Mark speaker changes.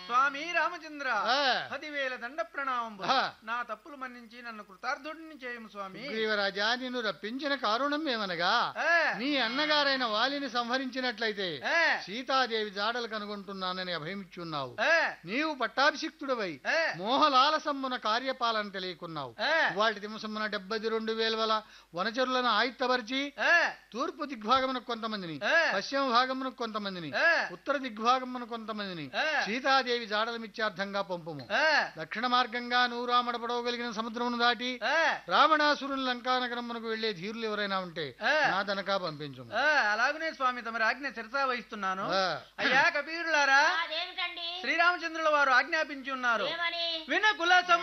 Speaker 1: స్వామి రామచంద్ర
Speaker 2: ఆ.
Speaker 1: పదివేల దండ ప్రణామం
Speaker 2: ఆ.
Speaker 1: నా తప్పులు మన్నించి నన్ను కృతార్థుడిని చేయము స్వామి
Speaker 2: సుగ్రీవరాజా నిన్ను రప్పించిన కారణం ఏమనగా
Speaker 1: ఆ.
Speaker 2: నీ అన్నగారైన వాలిని సంహరించినట్లయితే
Speaker 1: ఆ.
Speaker 2: సీతాదేవి జాడలు కనుగొంటున్నానని అభయమిచ్చున్నావు
Speaker 1: ఆ.
Speaker 2: నీవు పట్టాభిషిక్తుడవై
Speaker 1: ఆ.
Speaker 2: మోహలాలసమ్మున కార్యపాలన తెలియకున్నావు
Speaker 1: ఆ.
Speaker 2: వాటి దింసమున డెబ్బది రెండు వేల వల వనచరులను ఆయుత్తపరిచి
Speaker 1: ఆ.
Speaker 2: తూర్పు దిగ్భాగమునకు కొంతమందిని
Speaker 1: ఆ.
Speaker 2: పశ్చిమ భాగమునకు కొంతమందిని
Speaker 1: ఆ.
Speaker 2: ఉత్తర దిగ్భాగమున కొంతమందిని
Speaker 1: ఆ.
Speaker 2: సీతాదేవి జాడలమిత్యార్థంగా పంపుము
Speaker 1: ఆ.
Speaker 2: దక్షిణ మార్గంగా నూరామడ పడవగలిగిన సముద్రమును దాటి
Speaker 1: ఆ.
Speaker 2: రావణాసురుని లంకానగరమునకు వెళ్లే ధీరులు ఎవరైనా ఉంటే
Speaker 1: ఆ.
Speaker 2: నా దనకా పంపించుము
Speaker 1: ఆ, అలాగనే స్వామి తమరి ఆజ్ఞ శిరసా వహిస్తున్నాను
Speaker 2: ఆ.
Speaker 1: అయ్యా కబీరులారా
Speaker 3: అదేమిటండి
Speaker 1: శ్రీరామచంద్రుల వారు ఆజ్ఞాపించి ఉన్నారు
Speaker 3: ఏమని
Speaker 1: విన కుల